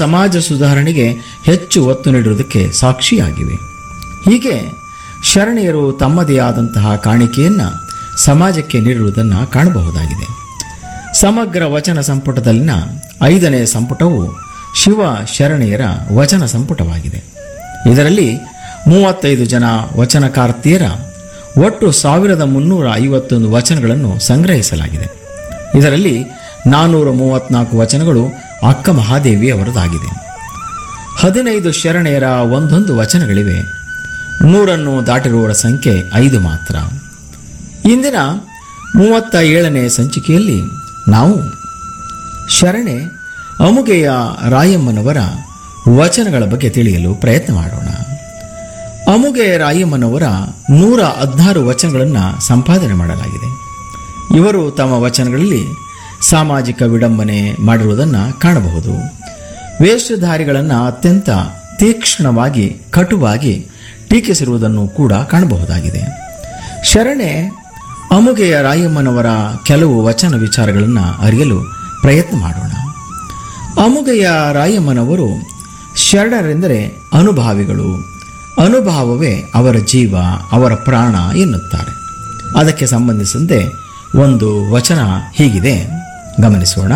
ಸಮಾಜ ಸುಧಾರಣೆಗೆ ಹೆಚ್ಚು ಒತ್ತು ನೀಡುವುದಕ್ಕೆ ಸಾಕ್ಷಿಯಾಗಿವೆ ಹೀಗೆ ಶರಣೆಯರು ತಮ್ಮದೇ ಆದಂತಹ ಕಾಣಿಕೆಯನ್ನು ಸಮಾಜಕ್ಕೆ ನೀಡಿರುವುದನ್ನು ಕಾಣಬಹುದಾಗಿದೆ ಸಮಗ್ರ ವಚನ ಸಂಪುಟದಲ್ಲಿನ ಐದನೇ ಸಂಪುಟವು ಶಿವ ಶರಣೆಯರ ವಚನ ಸಂಪುಟವಾಗಿದೆ ಇದರಲ್ಲಿ ಮೂವತ್ತೈದು ಜನ ವಚನಕಾರ್ತಿಯರ ಒಟ್ಟು ಸಾವಿರದ ಮುನ್ನೂರ ಐವತ್ತೊಂದು ವಚನಗಳನ್ನು ಸಂಗ್ರಹಿಸಲಾಗಿದೆ ಇದರಲ್ಲಿ ನಾನ್ನೂರ ಮೂವತ್ನಾಲ್ಕು ವಚನಗಳು ಅಕ್ಕ ಮಹಾದೇವಿ ಅವರದಾಗಿದೆ ಹದಿನೈದು ಶರಣೆಯರ ಒಂದೊಂದು ವಚನಗಳಿವೆ ನೂರನ್ನು ದಾಟಿರುವವರ ಸಂಖ್ಯೆ ಐದು ಮಾತ್ರ ಇಂದಿನ ಮೂವತ್ತ ಏಳನೇ ಸಂಚಿಕೆಯಲ್ಲಿ ನಾವು ಶರಣೆ ಅಮುಗೆಯ ರಾಯಮ್ಮನವರ ವಚನಗಳ ಬಗ್ಗೆ ತಿಳಿಯಲು ಪ್ರಯತ್ನ ಮಾಡೋಣ ಅಮುಗೆ ರಾಯಮ್ಮನವರ ನೂರ ಹದಿನಾರು ವಚನಗಳನ್ನು ಸಂಪಾದನೆ ಮಾಡಲಾಗಿದೆ ಇವರು ತಮ್ಮ ವಚನಗಳಲ್ಲಿ ಸಾಮಾಜಿಕ ವಿಡಂಬನೆ ಮಾಡಿರುವುದನ್ನು ಕಾಣಬಹುದು ವೇಷಧಾರಿಗಳನ್ನು ಅತ್ಯಂತ ತೀಕ್ಷ್ಣವಾಗಿ ಕಟುವಾಗಿ ಟೀಕಿಸಿರುವುದನ್ನು ಕೂಡ ಕಾಣಬಹುದಾಗಿದೆ ಶರಣೆ ಅಮುಗೆಯ ರಾಯಮ್ಮನವರ ಕೆಲವು ವಚನ ವಿಚಾರಗಳನ್ನು ಅರಿಯಲು ಪ್ರಯತ್ನ ಮಾಡೋಣ ಅಮುಗೆಯ ರಾಯಮ್ಮನವರು ಶರಣರೆಂದರೆ ಅನುಭಾವಿಗಳು ಅನುಭಾವವೇ ಅವರ ಜೀವ ಅವರ ಪ್ರಾಣ ಎನ್ನುತ್ತಾರೆ ಅದಕ್ಕೆ ಸಂಬಂಧಿಸಿದಂತೆ ಒಂದು ವಚನ ಹೀಗಿದೆ ಗಮನಿಸೋಣ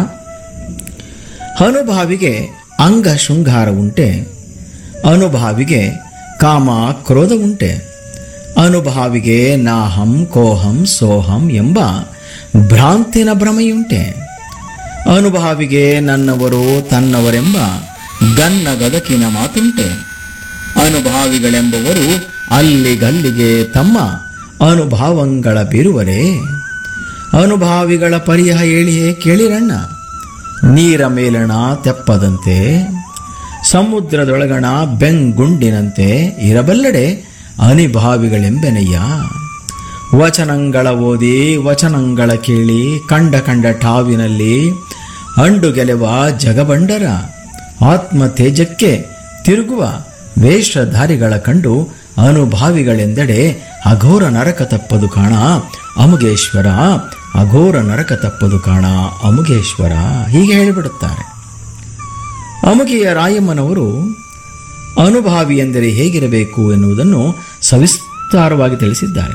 ಅನುಭಾವಿಗೆ ಅಂಗ ಶೃಂಗಾರ ಉಂಟೆ ಅನುಭಾವಿಗೆ ಕಾಮ ಕ್ರೋಧ ಉಂಟೆ ಅನುಭಾವಿಗೆ ನಾಹಂ ಕೋಹಂ ಸೋಹಂ ಎಂಬ ಭ್ರಾಂತಿನ ಭ್ರಮೆಯುಂಟೆ ಅನುಭಾವಿಗೆ ನನ್ನವರು ತನ್ನವರೆಂಬ ಗನ್ನ ಗದಕಿನ ಮಾತುಂಟೆ ಅನುಭಾವಿಗಳೆಂಬವರು ಅಲ್ಲಿಗಲ್ಲಿಗೆ ತಮ್ಮ ಅನುಭಾವಂಗಳ ಬೀರುವರೇ ಅನುಭಾವಿಗಳ ಪರಿಹ ಹೇಳಿಯೇ ಕೇಳಿರಣ್ಣ ನೀರ ಮೇಲಣ ತೆಪ್ಪದಂತೆ ಸಮುದ್ರದೊಳಗಣ ಬೆಂಗುಂಡಿನಂತೆ ಇರಬಲ್ಲಡೆ ಅನಿಭಾವಿಗಳೆಂಬೆನಯ್ಯ ವಚನಂಗಳ ಓದಿ ವಚನಂಗಳ ಕೇಳಿ ಕಂಡ ಕಂಡ ಠಾವಿನಲ್ಲಿ ಅಂಡು ಗೆಲೆವ ಜಗಬಂಡರ ಆತ್ಮ ತೇಜಕ್ಕೆ ತಿರುಗುವ ವೇಷಧಾರಿಗಳ ಕಂಡು ಅನುಭಾವಿಗಳೆಂದೆಡೆ ಅಘೋರ ನರಕ ತಪ್ಪದು ಕಾಣ ಅಮುಗೇಶ್ವರ ಅಘೋರ ನರಕ ತಪ್ಪದು ಕಾಣ ಅಮುಗೇಶ್ವರ ಹೀಗೆ ಹೇಳಿಬಿಡುತ್ತಾರೆ ಅಮುಗೆಯ ರಾಯಮ್ಮನವರು ಅನುಭಾವಿ ಎಂದರೆ ಹೇಗಿರಬೇಕು ಎನ್ನುವುದನ್ನು ಸವಿಸ್ತಾರವಾಗಿ ತಿಳಿಸಿದ್ದಾರೆ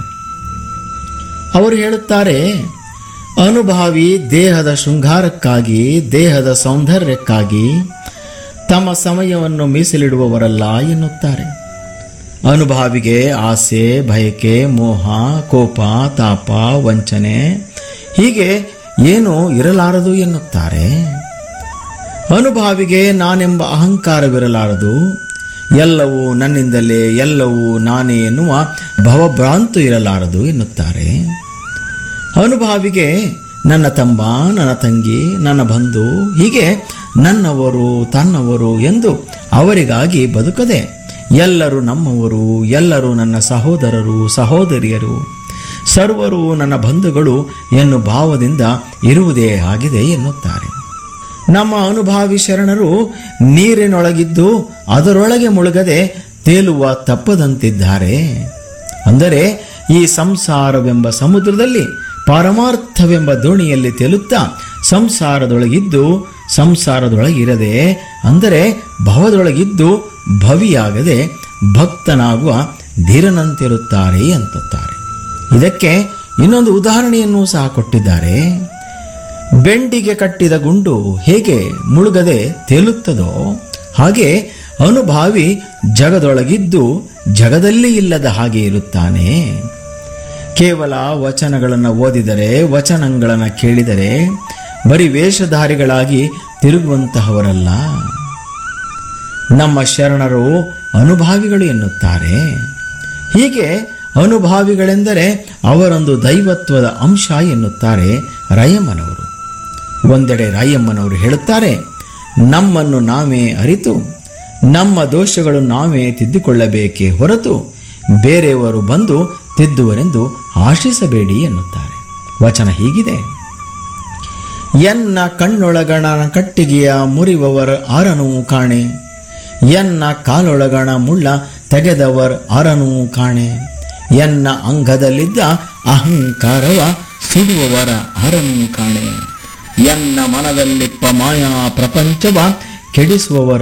ಅವರು ಹೇಳುತ್ತಾರೆ ಅನುಭಾವಿ ದೇಹದ ಶೃಂಗಾರಕ್ಕಾಗಿ ದೇಹದ ಸೌಂದರ್ಯಕ್ಕಾಗಿ ತಮ್ಮ ಸಮಯವನ್ನು ಮೀಸಲಿಡುವವರಲ್ಲ ಎನ್ನುತ್ತಾರೆ ಅನುಭಾವಿಗೆ ಆಸೆ ಬಯಕೆ ಮೋಹ ಕೋಪ ತಾಪ ವಂಚನೆ ಹೀಗೆ ಏನೂ ಇರಲಾರದು ಎನ್ನುತ್ತಾರೆ ಅನುಭಾವಿಗೆ ನಾನೆಂಬ ಅಹಂಕಾರವಿರಲಾರದು ಎಲ್ಲವೂ ನನ್ನಿಂದಲೇ ಎಲ್ಲವೂ ನಾನೇ ಎನ್ನುವ ಭವಭ್ರಾಂತು ಇರಲಾರದು ಎನ್ನುತ್ತಾರೆ ಅನುಭಾವಿಗೆ ನನ್ನ ತಮ್ಮ ನನ್ನ ತಂಗಿ ನನ್ನ ಬಂಧು ಹೀಗೆ ನನ್ನವರು ತನ್ನವರು ಎಂದು ಅವರಿಗಾಗಿ ಬದುಕದೆ ಎಲ್ಲರೂ ನಮ್ಮವರು ಎಲ್ಲರೂ ನನ್ನ ಸಹೋದರರು ಸಹೋದರಿಯರು ಸರ್ವರು ನನ್ನ ಬಂಧುಗಳು ಎನ್ನು ಭಾವದಿಂದ ಇರುವುದೇ ಆಗಿದೆ ಎನ್ನುತ್ತಾರೆ ನಮ್ಮ ಅನುಭಾವಿ ಶರಣರು ನೀರಿನೊಳಗಿದ್ದು ಅದರೊಳಗೆ ಮುಳುಗದೆ ತೇಲುವ ತಪ್ಪದಂತಿದ್ದಾರೆ ಅಂದರೆ ಈ ಸಂಸಾರವೆಂಬ ಸಮುದ್ರದಲ್ಲಿ ಪಾರಮಾರ್ಥವೆಂಬ ದೋಣಿಯಲ್ಲಿ ತೇಲುತ್ತಾ ಸಂಸಾರದೊಳಗಿದ್ದು ಸಂಸಾರದೊಳಗಿರದೆ ಅಂದರೆ ಭವದೊಳಗಿದ್ದು ಭವಿಯಾಗದೆ ಭಕ್ತನಾಗುವ ಧೀರನಂತಿರುತ್ತಾರೆ ಅಂತುತ್ತಾರೆ ಇದಕ್ಕೆ ಇನ್ನೊಂದು ಉದಾಹರಣೆಯನ್ನು ಸಹ ಕೊಟ್ಟಿದ್ದಾರೆ ಬೆಂಡಿಗೆ ಕಟ್ಟಿದ ಗುಂಡು ಹೇಗೆ ಮುಳುಗದೆ ತೇಲುತ್ತದೋ ಹಾಗೆ ಅನುಭಾವಿ ಜಗದೊಳಗಿದ್ದು ಜಗದಲ್ಲಿ ಇಲ್ಲದ ಹಾಗೆ ಇರುತ್ತಾನೆ ಕೇವಲ ವಚನಗಳನ್ನು ಓದಿದರೆ ವಚನಗಳನ್ನು ಕೇಳಿದರೆ ಬರೀ ವೇಷಧಾರಿಗಳಾಗಿ ತಿರುಗುವಂತಹವರಲ್ಲ ನಮ್ಮ ಶರಣರು ಅನುಭಾವಿಗಳು ಎನ್ನುತ್ತಾರೆ ಹೀಗೆ ಅನುಭಾವಿಗಳೆಂದರೆ ಅವರೊಂದು ದೈವತ್ವದ ಅಂಶ ಎನ್ನುತ್ತಾರೆ ರಾಯಮ್ಮನವರು ಒಂದೆಡೆ ರಾಯಮ್ಮನವರು ಹೇಳುತ್ತಾರೆ ನಮ್ಮನ್ನು ನಾವೇ ಅರಿತು ನಮ್ಮ ದೋಷಗಳು ನಾವೇ ತಿದ್ದಿಕೊಳ್ಳಬೇಕೇ ಹೊರತು ಬೇರೆಯವರು ಬಂದು ತಿದ್ದುವರೆಂದು ಆಶಿಸಬೇಡಿ ಎನ್ನುತ್ತಾರೆ ವಚನ ಹೀಗಿದೆ ಎನ್ನ ಕಣ್ಣೊಳಗಣ ಕಟ್ಟಿಗೆಯ ಮುರಿವವರ ಆರನೂ ಕಾಣೆ ಎನ್ನ ಕಾಲೊಳಗಣ ಮುಳ್ಳ ತೆಗೆದವರ್ ಆರನೂ ಕಾಣೆ ಎನ್ನ ಅಂಗದಲ್ಲಿದ್ದ ಅಹಂಕಾರವ ಸುಡುವವರ ಆರನೂ ಕಾಣೆ ಎನ್ನ ಮನದಲ್ಲಿಪ್ಪ ಮಾಯಾ ಪ್ರಪಂಚವ ಕೆಡಿಸುವವರ